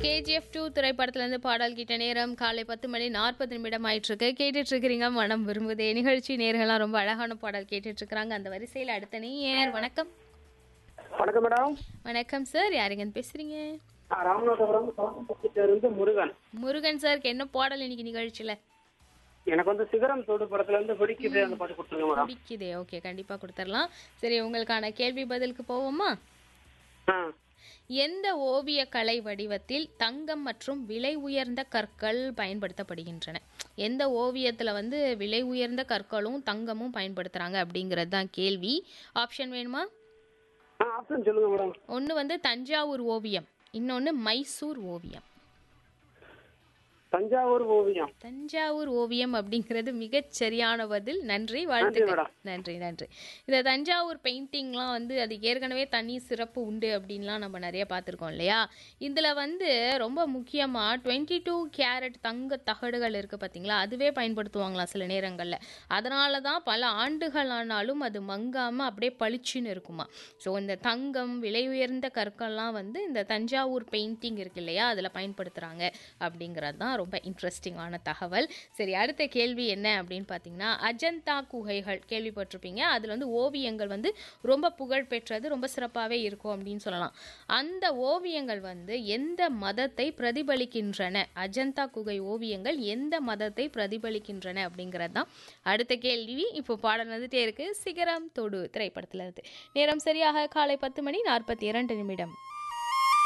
KGF two திரைப்படத்திலிருந்து பாடல் கிட்ட நேரம் காலை பத்து மணி நாற்பது நிமிடம் ஆயிட்டு இருக்கு கேட்டுட்டு இருக்கிறீங்க மனம் விரும்புதே நிகழ்ச்சி நேர்கள்லாம் ரொம்ப அழகான பாடல் கேட்டுட்டு இருக்கிறாங்க அந்த வரிசையில் அடுத்த நேர் வணக்கம் வணக்கம் மேடம் வணக்கம் சார் யாருங்கன்னு பேசுறீங்க நான் ராமநாதபுரம் இருந்து முருகன் முருகன் சாருக்கு என்ன பாடல் இன்னைக்கு நிகழ்ச்சியில எனக்கு வந்து சிகரம் தோடு படத்துல இருந்து பிடிக்குது அந்த பாட்டு கொடுத்துருங்க மேடம் பிடிக்குதே ஓகே கண்டிப்பா கொடுத்துடலாம் சரி உங்களுக்கான கேள்வி பதிலுக்கு போவோமா ஆ எந்த ஓவிய கலை வடிவத்தில் தங்கம் மற்றும் விலை உயர்ந்த கற்கள் பயன்படுத்தப்படுகின்றன எந்த ஓவியத்தில் வந்து விலை உயர்ந்த கற்களும் தங்கமும் பயன்படுத்துகிறாங்க அப்படிங்கிறது தான் கேள்வி ஆப்ஷன் வேணுமா ஆ ஆப்ஷன் சொல்லுங்க மேடம் ஒன்று வந்து தஞ்சாவூர் ஓவியம் இன்னொன்று மைசூர் ஓவியம் தஞ்சாவூர் ஓவியம் தஞ்சாவூர் ஓவியம் அப்படிங்கிறது மிகச் சரியான பதில் நன்றி வாழ்த்துக்கள் மேடம். நன்றி நன்றி இந்த தஞ்சாவூர் பெயிண்டிங்லாம் வந்து அது ஏற்கனவே தனி சிறப்பு உண்டு அப்படின்லாம் நம்ம நிறைய பார்த்துருக்கோம் இல்லையா இதில் வந்து ரொம்ப முக்கியமாக டுவெண்ட்டி டூ கேரட் தங்க தகடுகள் இருக்குது பார்த்தீங்களா அதுவே பயன்படுத்துவாங்களாம் சில நேரங்களில் அதனால தான் பல ஆண்டுகள் ஆனாலும் அது மங்காமல் அப்படியே பளிச்சுன்னு இருக்குமா ஸோ இந்த தங்கம் விலை உயர்ந்த கற்கள்லாம் வந்து இந்த தஞ்சாவூர் பெயிண்டிங் இருக்கு இல்லையா அதில் பயன்படுத்துகிறாங்க அப்படிங்கிறது தான் ரொம்ப இன்ட்ரெஸ்டிங்கான தகவல் சரி அடுத்த கேள்வி என்ன அப்படின்னு பார்த்தீங்கன்னா அஜந்தா குகைகள் கேள்விப்பட்டிருப்பீங்க அதில் வந்து ஓவியங்கள் வந்து ரொம்ப புகழ் பெற்றது ரொம்ப சிறப்பாகவே இருக்கும் அப்படின்னு சொல்லலாம் அந்த ஓவியங்கள் வந்து எந்த மதத்தை பிரதிபலிக்கின்றன அஜந்தா குகை ஓவியங்கள் எந்த மதத்தை பிரதிபலிக்கின்றன அப்படிங்கிறது தான் அடுத்த கேள்வி இப்போ பாடல் வந்துட்டே இருக்கு சிகரம் தொடு திரைப்படத்தில் இருந்து நேரம் சரியாக காலை பத்து மணி நாற்பத்தி இரண்டு நிமிடம்